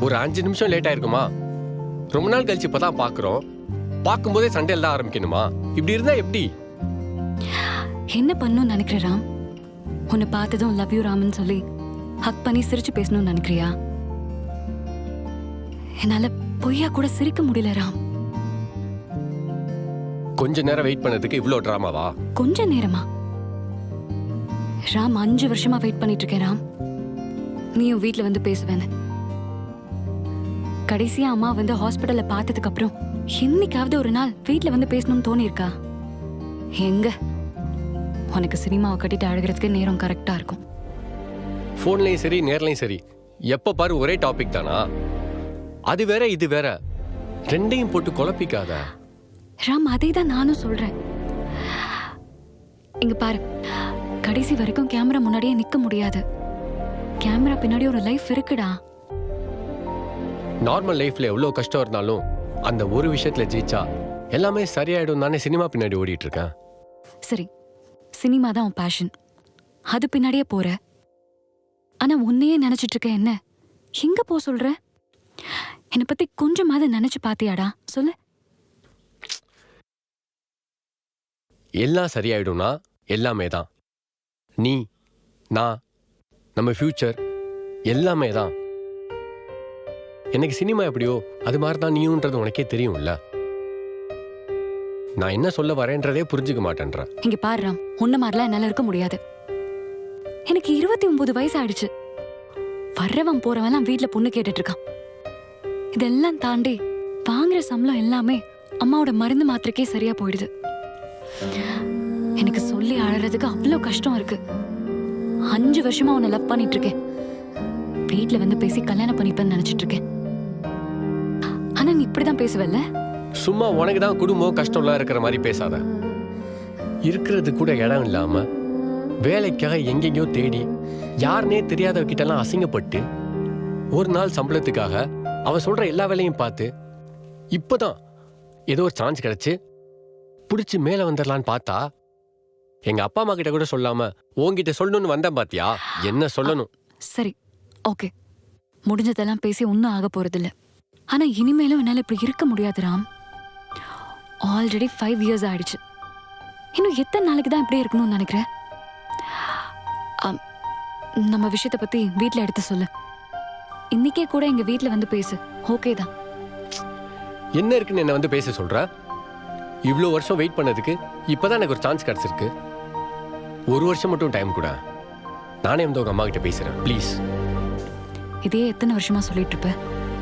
ஒரு அஞ்சு நிமிஷம் லேட் ஆயிருக்குமா ரொம்ப நாள் கழிச்சு இப்பதான் பாக்குறோம் பார்க்கும்போதே சண்டையில் தான் ஆரம்பிக்கணுமா இப்படி இருந்தா எப்படி என்ன பண்ணணும்னு நினைக்கிற ராம் உன்னை பார்த்ததும் லவ் யூ ராமன் சொல்லி ஹக் பண்ணி சிரிச்சு பேசணும்னு நினைக்கிறியா என்னால பொய்யா கூட சிரிக்க முடியல ராம் கொஞ்ச நேரம் வெயிட் பண்ணதுக்கு இவ்ளோ ட்ராமாவா கொஞ்ச நேரமா ராம் அஞ்சு வருஷமா வெயிட் பண்ணிட்டு இருக்கேன் ராம் நீயும் வீட்ல வந்து பேசுவேன்னு கடைசியா அம்மா வந்து ஹாஸ்பிட்டல்ல பார்த்ததுக்கு அப்புறம் என்னைக்காவது ஒரு நாள் வீட்ல வந்து பேசணும்னு தோணியிருக்கா எங்க உனக்கு சினிமாவை கட்டிட்டு அழுகிறதுக்கு நேரம் கரெக்டா இருக்கும் ஃபோன்லயும் சரி நேர்லயும் சரி எப்ப பாரு ஒரே டாபிக் தானா அது வேற இது வேற ரெண்டையும் போட்டு குழப்பிக்காத ராம் அதை தான் நானும் சொல்றேன் இங்க பாரு கடைசி வரைக்கும் கேமரா முன்னாடியே நிக்க முடியாது கேமரா பின்னாடி ஒரு லைஃப் இருக்குடா நார்மல் லைஃப்ல எவ்வளவு கஷ்டம் இருந்தாலும் அந்த ஒரு விஷயத்துல ஜெயிச்சா எல்லாமே சரியாயிடும் தானே சினிமா பின்னாடி ஓடிட்டு இருக்கேன் சரி சினிமா தான் உன் பேஷன் அது பின்னாடியே போற ஆனா உன்னையே நினைச்சிட்டு இருக்க என்ன எங்க போ சொல்ற என்னை பத்தி கொஞ்சமாவது நினைச்சு பாத்தியாடா சொல்லு எல்லாம் சரியாயிடும்னா எல்லாமே தான் நீ நான் நம்ம ஃபியூச்சர் எல்லாமே தான் எனக்கு சினிமா எப்படியோ அது மாதிரி தான் நீயுன்றது உனக்கே தெரியும்ல நான் என்ன சொல்ல வரேன்றதே புரிஞ்சுக்க மாட்டேன்ற இங்க பாரு ராம் உன்ன மாதிரிலாம் என்னால இருக்க முடியாது எனக்கு இருபத்தி ஒன்பது வயசு ஆயிடுச்சு வர்றவன் போறவன்லாம் வீட்ல பொண்ணு கேட்டுட்டு இருக்கான் இதெல்லாம் தாண்டி வாங்குற சம்பளம் எல்லாமே அம்மாவோட மருந்து மாத்திரைக்கே சரியா போயிடுது எனக்கு சொல்லி அழறதுக்கு அவ்வளோ கஷ்டம் இருக்கு அஞ்சு வருஷமா உன்னை லவ் பண்ணிட்டு இருக்கேன் வீட்ல வந்து பேசி கல்யாணம் பண்ணிப்பேன்னு நினைச்சிட்டு இருக்கேன் ஆனா நீ இப்படிதான் பேசுவல்ல சும்மா உனக்கு தான் குடும்பம் கஷ்டம்லாம் இருக்கிற மாதிரி பேசாத இருக்கிறது கூட இடம் இல்லாம வேலைக்காக எங்கெங்கயோ தேடி யாருனே தெரியாதவகிட்டலாம் அசிங்கப்பட்டு ஒரு நாள் சம்பளத்துக்காக அவன் சொல்ற எல்லா வேலையும் பார்த்து இப்பதான் ஏதோ ஒரு சான்ஸ் கிடைச்சு பிடிச்சி மேல வந்துடலான்னு பார்த்தா எங்க அப்பா அம்மா கிட்ட கூட சொல்லாம உன்கிட்ட சொல்லணும்னு வந்தேன் பாத்தியா என்ன சொல்லணும் சரி ஓகே முடிஞ்சதெல்லாம் பேசி ஒன்றும் ஆக போறதில்ல ஆனா இனிமேலும் என்னால இப்படி இருக்க முடியாது ராம் ஆல்ரெடி ஃபைவ் இயர்ஸ் ஆயிடுச்சு இன்னும் எத்தனை நாளைக்கு தான் இப்படியே இருக்கணும்னு நினைக்கிறேன் ஆம், நம்ம விஷயத்த பத்தி வீட்ல எடுத்து சொல்லு இன்னைக்கே கூட எங்க வீட்ல வந்து பேசு ஓகே தான் என்ன இருக்குன்னு என்ன வந்து பேச சொல்ற இவ்வளோ வருஷம் வெயிட் பண்ணதுக்கு இப்பதான் எனக்கு ஒரு சான்ஸ் கிடைச்சிருக்கு ஒரு வருஷம் மட்டும் டைம் கூட நானே வந்து உங்க அம்மா கிட்ட பேசுறேன் ப்ளீஸ் இதே எத்தனை வருஷமா சொல்லிட்டு இருப்ப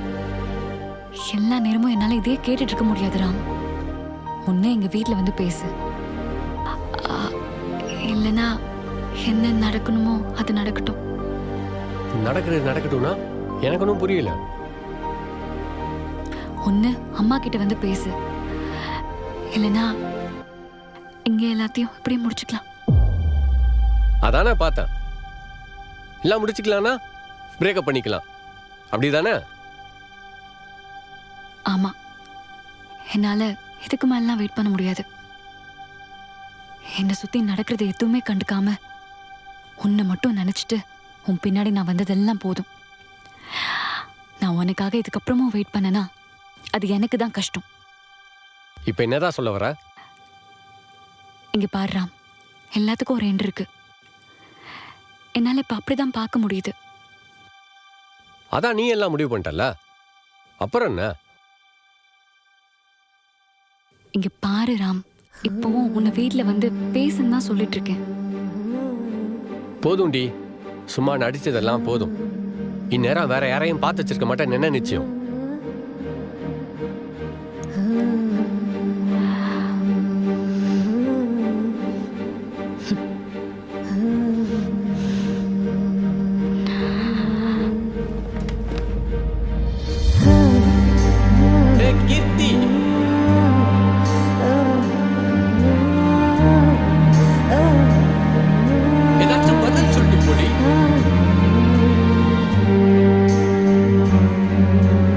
எல்லா நேரமும் என்னால இதே கேட்டுட்டு இருக்க முடியாது ராம் ஒண்ணு எங்க வீட்ல வந்து பேசு ஆ, இல்லனா என்ன நடக்கணுமோ அது நடக்கட்டும் நடக்கிறது நடக்கட்டும்னா எனக்கு ஒன்றும் புரியல ஒண்ணு அம்மா கிட்ட வந்து பேசு இல்லனா இங்க எல்லாத்தையும் இப்படியே முடிச்சுக்கலாம் அதானே பார்த்தேன் எல்லாம் முடிச்சுக்கலாம்னா பிரேக்கப் பண்ணிக்கலாம் அப்படிதானே ஆமா என்னால இதுக்கு மேலாம் வெயிட் பண்ண முடியாது என்னை சுத்தி நடக்கிறது எதுவுமே கண்டுக்காம உன்னை மட்டும் நினைச்சிட்டு உன் பின்னாடி நான் வந்ததெல்லாம் போதும் நான் உனக்காக இதுக்கப்புறமும் வெயிட் பண்ணனா அது எனக்கு தான் கஷ்டம் இப்போ என்னதான் சொல்ல வர இங்க பாரு ராம் எல்லாத்துக்கும் ஒரு எண்ட் இருக்கு என்னால இப்ப அப்படிதான் பார்க்க முடியுது அதான் நீ எல்லாம் முடிவு பண்ணிட்டல அப்புறம் என்ன இங்க பாரு ராம் இப்பவும் உன்னை வீட்ல வந்து பேசுன்னு தான் சொல்லிட்டு இருக்கேன் போதும்டி சும்மா நடிச்சதெல்லாம் போதும் இந்நேரம் வேற யாரையும் பார்த்து வச்சிருக்க மாட்டேன் என்ன நிச்சயம் ஏய், கீர்த்தி ஏதாச்சும் பதில் சொல்லிட்டு போடி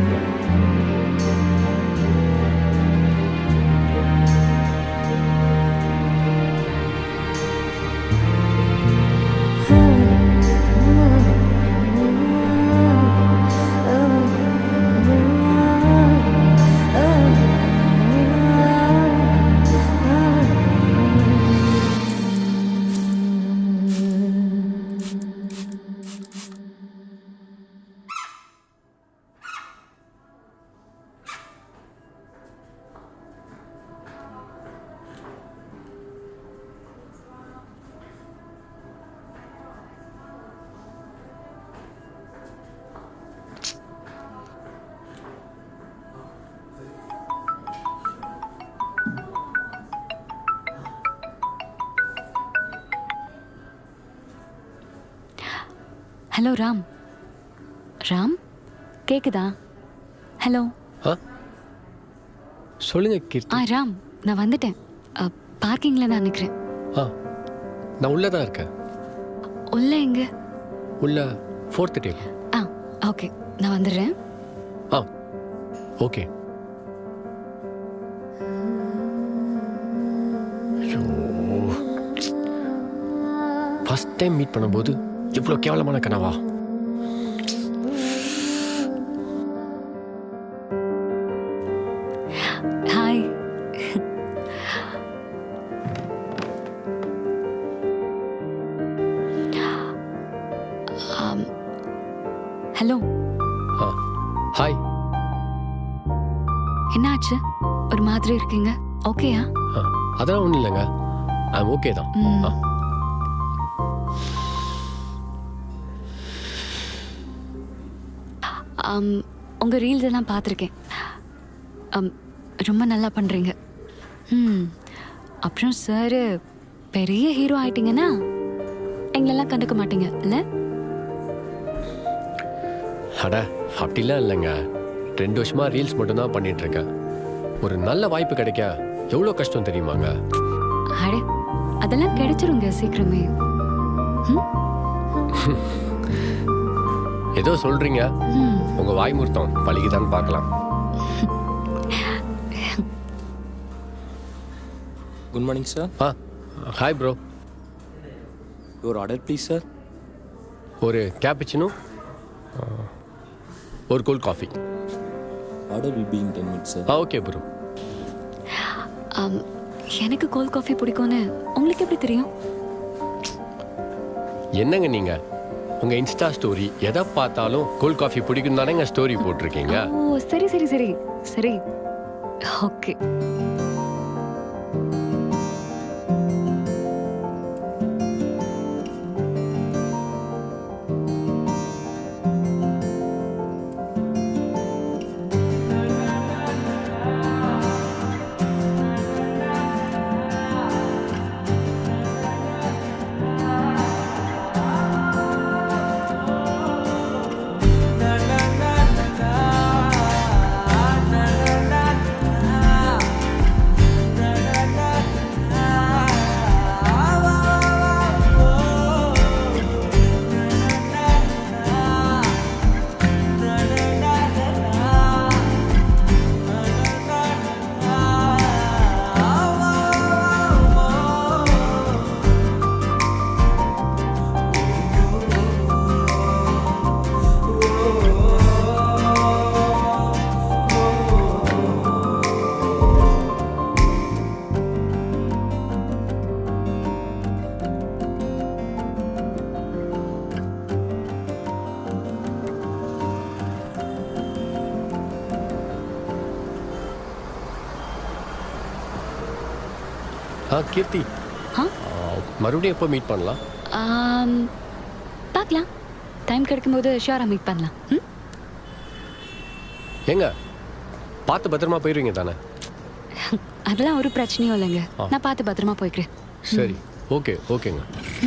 ஹலோ ராம் ராம் கேக்குதா ஹலோ ஆ சொல்லுங்க கீர்த்தி ஆ ராம் நான் வந்துட்டேன் பார்க்கிங்கில் நான் நிற்கிறேன் ஆ நான் உள்ளே தான் இருக்கேன் உள்ள எங்க உள்ள ஃபோர்த்து டேபிள் ஆ ஓகே நான் வந்துடுறேன் ஆ ஓகே ஃபர்ஸ்ட் டைம் மீட் பண்ணும்போது இவ்வளோ கேவலமான கனவா ஹாய் ஹலோ ஆ ஹாய் என்னாச்சு ஒரு மாதிரி இருக்கீங்க ஓகேயா ஆ அதெல்லாம் ஒன்றும் இல்லைங்க ஐ ஓகே தான் ம். ஆ ஆம், உங்க ரீல்ஸ் எல்லாம் பார்த்துருக்கேன் ஆம், ரொம்ப நல்லா பண்றீங்க ம் அப்புறம் சார் பெரிய ஹீரோ ஆயிட்டீங்கன்னா எங்களெல்லாம் கண்டுக்க மாட்டீங்க இல்ல அட அப்படிலாம் இல்லைங்க ரெண்டு வருஷமா ரீல்ஸ் மட்டும்தான் பண்ணிட்டு இருக்கேன் ஒரு நல்ல வாய்ப்பு கிடைக்க எவ்வளோ கஷ்டம் தெரியுமாங்க அட அதெல்லாம் கிடைச்சிருங்க சீக்கிரமே ம்? ஏதோ சொல்றீங்க ம் உங்க வாய்மூர்த்தம் பழிக்குதான்னு பார்க்கலாம் Good morning, sir. ஆ hi bro Your order, please, sir. ஒரு கேப்புச்சினும் ஒரு cold coffee Order will be in 10 minutes, sir. ஆ ஓகே ப்ரோ ஆம், எனக்கு கோல்ட் காஃபி பிடிக்கும்னு உங்களுக்கு எப்படி தெரியும் என்னங்க நீங்க உங்க இன்ஸ்டா ஸ்டோரி எதை பார்த்தாலும் கோல்ட் காஃபி பிடிக்கும் தானேங்க ஸ்டோரி போட்டிருக்கீங்க ஓ சரி சரி சரி சரி ஓகே ஆ கீர்த்தி ஆ ஆ, மறுபடியும் எப்போ மீட் பண்ணலாம் ஆம், பார்க்கலாம் டைம் கிடைக்கும்போது ஷியோராக மீட் பண்ணலாம் ம் ஏங்க பார்த்து பத்திரமா போயிருவீங்க தானே அதெல்லாம் ஒரு பிரச்சனையும் இல்லைங்க ஆ. நான் பார்த்து பத்திரமா போய்க்கிறேன் சரி ஓகே ஓகேங்க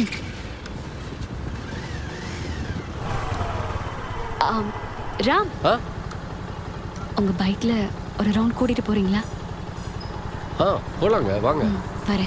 ஆம், ராம் ஆ உங்க பைக்ல ஒரு ரவுண்ட் கூட்டிட்டு போறீங்களா ஆ போலாங்க வாங்க ம், வரேன்